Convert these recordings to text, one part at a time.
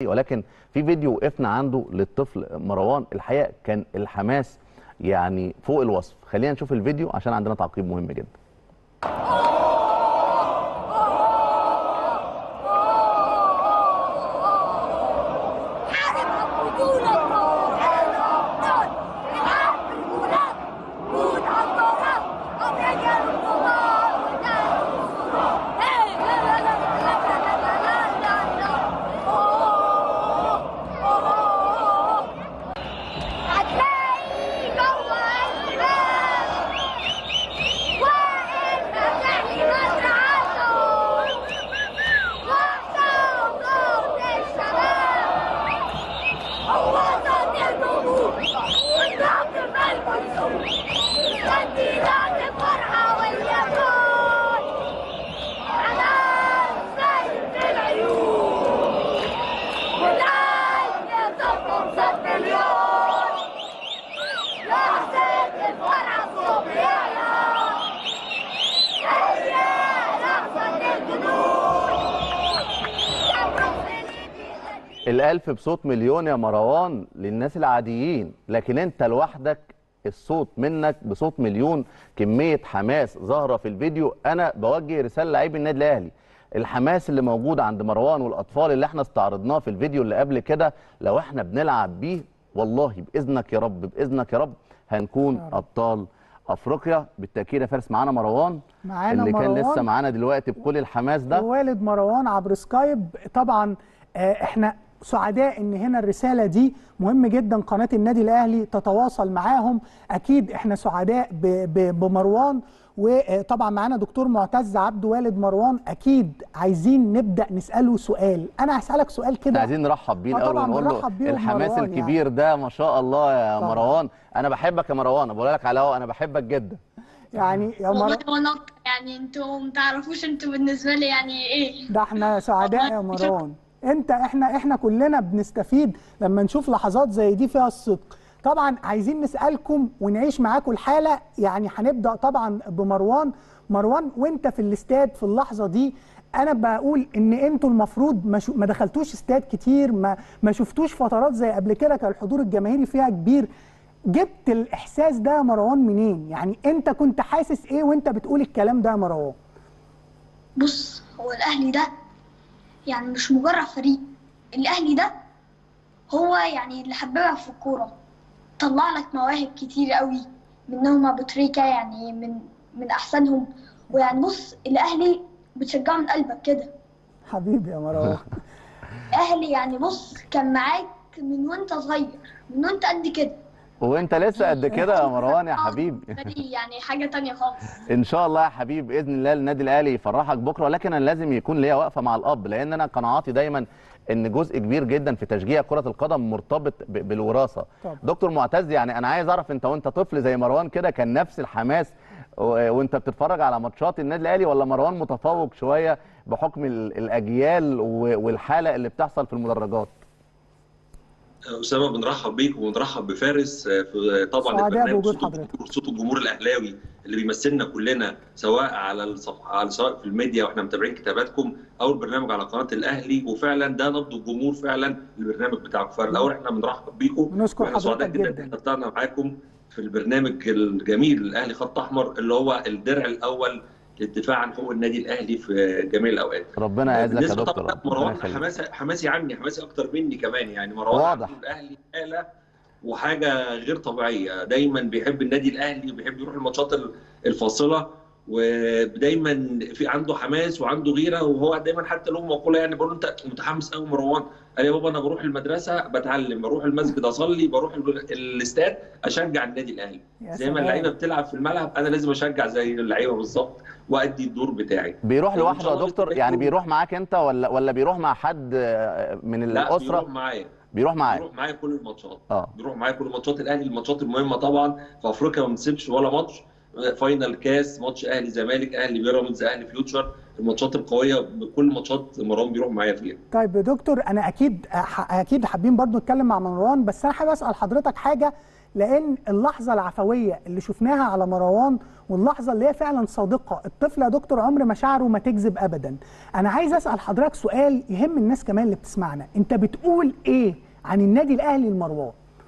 ولكن في فيديو وقفنا عنده للطفل مروان الحقيقه كان الحماس يعني فوق الوصف خلينا نشوف الفيديو عشان عندنا تعقيب مهم جدا حارب البطولة الأبطال العاب بالجولات جود على الطرف أبرجل الكبار ودار الصورة إيه لا لا لا لا لا لا لا لا لا أوه أوه هتلاقي جوه الباب واقف مبني مزرعته وحده وصوت الشباب هو صوت الجمهور والضغط في الجسوم تسديدات الفرحة واليقين حنان سايب في العيون والقلب يصفهم صد مليون لحظة الفرحة صوت يعلى هي لحظة الجنون صبروا في ايدي الألف بصوت مليون يا مروان للناس العاديين لكن انت لوحدك الصوت منك بصوت مليون كمية حماس ظاهرة في الفيديو أنا بوجه رسالة لعيب النادي الأهلي الحماس اللي موجود عند مروان والأطفال اللي احنا استعرضناه في الفيديو اللي قبل كده لو احنا بنلعب بيه والله بإذنك يا رب بإذنك يا رب هنكون أبطال أفريقيا بالتأكيد يا فارس معانا مروان معانا اللي كان مروان. لسه معانا دلوقتي بكل الحماس ده والد مروان عبر سكايب طبعا آه، احنا سعداء ان هنا الرساله دي مهم جدا قناه النادي الاهلي تتواصل معاهم اكيد احنا سعداء ب- ب- بمروان وطبعا معانا دكتور معتز عبد والد مروان اكيد عايزين نبدا نساله سؤال انا هسالك سؤال كده عايزين نرحب بيه آه الاول طبعاً ونقول له بنرحب بيه الحماس ومروان الكبير ده ما شاء الله يا طبعاً. مروان انا بحبك يا مروان بقول لك على هو انا بحبك جدا يعني يا والله مروان وانا أكتر. يعني انتوا متعرفوش انتوا بالنسبه لي يعني ايه ده احنا سعداء يا والله مروان انت احنا احنا كلنا بنستفيد لما نشوف لحظات زي دي فيها الصدق طبعا عايزين نسالكم ونعيش معاكم الحاله يعني هنبدا طبعا بمروان مروان وانت في الاستاد في اللحظه دي انا بقول ان انتوا المفروض ما, شو ما دخلتوش استاد كتير ما ما شفتوش فترات زي قبل كده كان الحضور الجماهيري فيها كبير جبت الاحساس ده يا مروان منين يعني انت كنت حاسس ايه وانت بتقول الكلام ده يا مروان بص هو الاهلي ده يعني مش مجرد فريق الاهلي ده هو يعني اللي حببك في الكوره طلع لك مواهب كتير قوي منهم ابو تريكه يعني من من احسنهم ويعني بص الاهلي بتشجعه من قلبك كده حبيبي يا مروان اهلي يعني بص كان معاك من وانت صغير من وانت قد كده وانت لسه قد كده يا مروان يا حبيبي دي يعني حاجه تانية خالص ان شاء الله يا حبيب باذن الله النادي الاهلي يفرحك بكره ولكن انا لازم يكون ليا وقفه مع الاب لان انا قناعاتي دايما ان جزء كبير جدا في تشجيع كره القدم مرتبط ب- بالوراثه طبعا. دكتور معتز يعني انا عايز اعرف انت وانت طفل زي مروان كده كان نفس الحماس و- وانت بتتفرج على ماتشات النادي الاهلي ولا مروان متفوق شويه بحكم ال- الاجيال و- والحاله اللي بتحصل في المدرجات اسامه بنرحب بيك وبنرحب بفارس آه، في طبعا سعداء البرنامج بوجود صوت حضرتك. الجمهور صوت الجمهور الاهلاوي اللي بيمثلنا كلنا سواء على الصفحه على سواء في الميديا واحنا متابعين كتاباتكم او البرنامج على قناه الاهلي وفعلا ده نبض الجمهور فعلا البرنامج بتاعكم فالاول احنا بنرحب بيكم ونشكر واحنا سعداء حضرتك جدا جدا. ان احنا طلعنا معاكم في البرنامج الجميل الاهلي خط احمر اللي هو الدرع الاول للدفاع عن حقوق النادي الاهلي في جميع الاوقات ربنا يعزك يا بالنسبه دكتور طبعا ربنا مروان يخليك. حماسي حماسي عني حماسي اكتر مني كمان يعني مروان واضح. عنده الاهلي حاله وحاجه غير طبيعيه دايما بيحب النادي الاهلي وبيحب يروح الماتشات ال- الفاصله ودايما في عنده حماس وعنده غيره وهو دايما حتى له مقوله يعني بقول له انت متحمس قوي مروان قال يا بابا انا بروح المدرسه بتعلم بروح المسجد اصلي بروح ال- الاستاد اشجع النادي الاهلي يا زي ما سلام. اللعيبه بتلعب في الملعب انا لازم اشجع زي اللعيبه بالظبط وادي الدور بتاعي بيروح وإن لوحده شاء يا الله دكتور يستفيد يعني منه. بيروح معاك انت ولا ولا بيروح مع حد آه، من لا الاسره بيروح معايا بيروح معاك بيروح معايا كل الماتشات اه بيروح معايا كل ماتشات الاهلي الماتشات المهمه طبعا في افريقيا ما بنسيبش ولا ماتش فاينل كاس ماتش اهلي زمالك اهلي بيراميدز اهلي فيوتشر الماتشات القويه بكل ماتشات مروان بيروح معايا فيها طيب يا دكتور انا اكيد ح- اكيد حابين برضو نتكلم مع مروان بس انا حابب اسال حضرتك حاجه لان اللحظه العفويه اللي شفناها على مروان واللحظه اللي هي فعلا صادقه الطفل يا دكتور عمر مشاعره ما تكذب ابدا انا عايز اسال حضرتك سؤال يهم الناس كمان اللي بتسمعنا انت بتقول ايه عن النادي الاهلي لمروان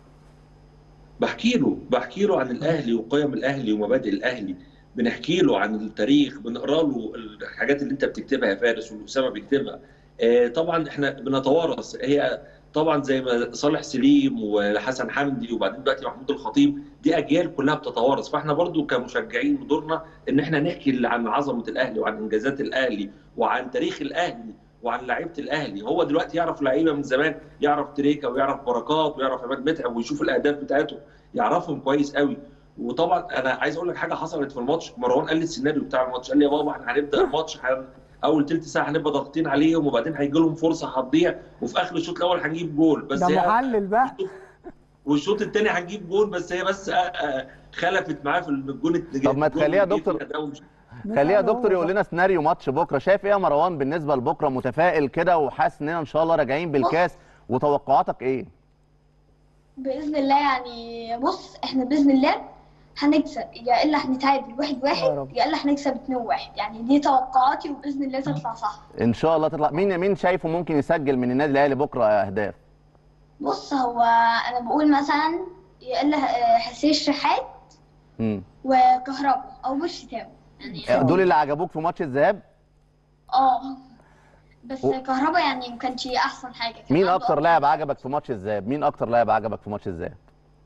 بحكي له بحكي له عن الاهلي وقيم الاهلي ومبادئ الاهلي بنحكي له عن التاريخ بنقرا له الحاجات اللي انت بتكتبها يا فارس والاسامه بيكتبها آه، طبعا احنا بنتوارث هي طبعا زي ما صالح سليم وحسن حمدي وبعدين دلوقتي محمود الخطيب دي اجيال كلها بتتوارث فاحنا برضو كمشجعين دورنا ان احنا نحكي عن عظمه الاهلي وعن انجازات الاهلي وعن تاريخ الاهلي وعن لعيبه الاهلي هو دلوقتي يعرف لعيبه من زمان يعرف تريكا ويعرف بركات ويعرف عماد متعب ويشوف الاهداف بتاعتهم يعرفهم كويس قوي وطبعا انا عايز اقول لك حاجه حصلت في الماتش مروان قال لي السيناريو بتاع الماتش قال لي يا بابا احنا هنبدا الماتش هن... اول ثلث ساعه هنبقى ضاغطين عليهم وبعدين هيجي لهم فرصه هتضيع وفي اخر الشوط الاول هنجيب جول بس ده هي- محلل بقى والشوط الثاني هنجيب جول بس هي بس آه، آه، خلفت معاه في الجون طب ما تخليها يا دكتور- خليها يا دكتور يقول لنا سيناريو ماتش بكره شايف ايه يا مروان بالنسبه لبكره متفائل كده وحاسس اننا ان شاء الله راجعين بالكاس وتوقعاتك ايه باذن الله يعني بص احنا باذن الله هنكسب يا الا هنتعادل واحد يا واحد رب. يا الا هنكسب اتنين واحد يعني دي توقعاتي وباذن الله تطلع صح ان شاء الله تطلع مين مين شايفه ممكن يسجل من النادي الاهلي بكره اهداف بص هو انا بقول مثلا يا الا آه، حسين الشحات امم وكهربا او بوشيتاو يعني دول اللي عجبوك في ماتش الذهاب اه بس و- كهربا يعني ما كانش احسن حاجه كان مين عنده اكتر لاعب عجبك في ماتش الذهاب مين اكتر لاعب عجبك في ماتش الذهاب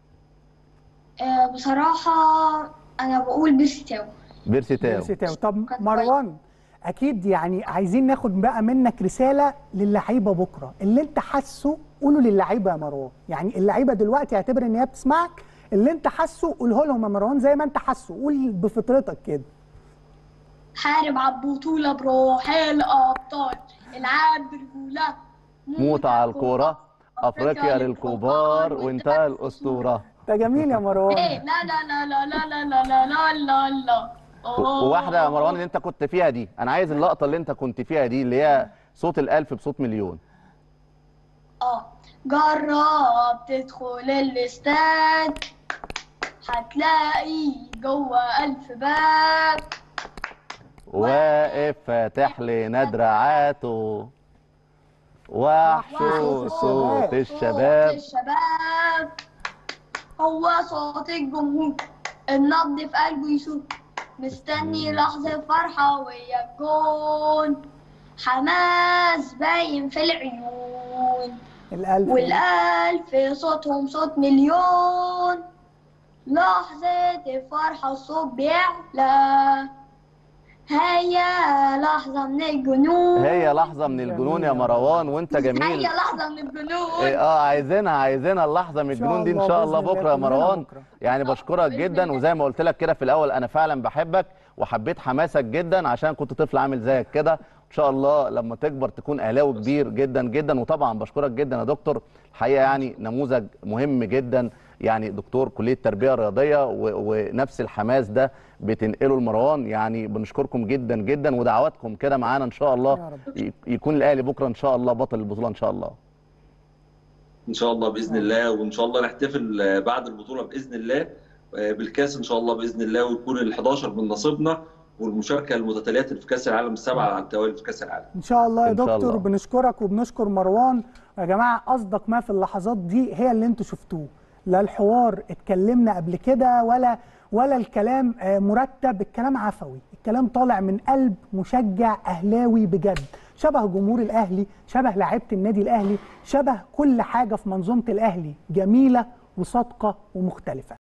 آه بصراحه انا بقول بوشيتاو بيرسي تاو ميرسي تاو. طب كان مروان اكيد يعني عايزين ناخد بقى منك رساله للعيبه بكره اللي انت حاسه قوله للعيبه يا مروان يعني اللعيبه دلوقتي اعتبر ان هي بتسمعك اللي انت حاسه قوله لهم يا مروان زي ما انت حاسه قول بفطرتك كده حارب على البطوله بروح الابطال العاب برجوله موت على الكوره افريقيا للكبار وانتهى الاسطوره ده جميل يا ايه مروان لا لا لا لا لا لا لا لا لا لا لا أوه. وواحده يا مروان اللي انت كنت فيها دي انا عايز اللقطه اللي انت كنت فيها دي اللي هي صوت الالف بصوت مليون اه جرب تدخل الاستاد هتلاقي جوه ألف باب واقف فاتح لنا دراعاته وحشه صوت الشباب الشباب هو صوت الجمهور النبض في قلبه يشوف مستني لحظة فرحة ويا الجون حماس باين في العيون الالف والألف صوتهم صوت مليون لحظة الفرحة الصوت بيعلى هيا لحظة من الجنون هي لحظه من الجنون يا مروان وانت جميل هيا لحظة من الجنون إيه، اه عايزينها عايزينها اللحظه من إن شاء الجنون دي ان الله شاء الله بإذن الله بكره يا كلنا مروان بكرة. يعني بشكرك بإذن جدا الله. وزي ما قلت لك كده في الاول انا فعلا بحبك وحبيت حماسك جدا عشان كنت طفل عامل زيك كده ان شاء الله لما تكبر تكون اهلاوي كبير جدا جدا وطبعا بشكرك جدا يا دكتور الحقيقه يعني نموذج مهم جدا يعني دكتور كليه التربيه الرياضيه و- ونفس الحماس ده بتنقله لمروان يعني بنشكركم جدا جدا ودعواتكم كده معانا ان شاء يا الله رب. ي- يكون الاهلي بكره ان شاء الله بطل البطوله ان شاء الله ان شاء الله باذن الله وان شاء الله نحتفل آه، بعد البطوله باذن الله آه، بالكاس ان شاء الله باذن الله ويكون ال 11 من نصيبنا والمشاركه المتتاليه في كاس العالم السبعه على التوالي في كاس العالم ان شاء الله يا إن شاء دكتور الله. بنشكرك وبنشكر مروان يا جماعه اصدق ما في اللحظات دي هي اللي انتوا شفتوه لا الحوار اتكلمنا قبل كده ولا ولا الكلام آه، مرتب الكلام عفوي الكلام طالع من قلب مشجع اهلاوي بجد شبه جمهور الاهلي شبه لعيبه النادي الاهلي شبه كل حاجه في منظومه الاهلي جميله وصادقه ومختلفه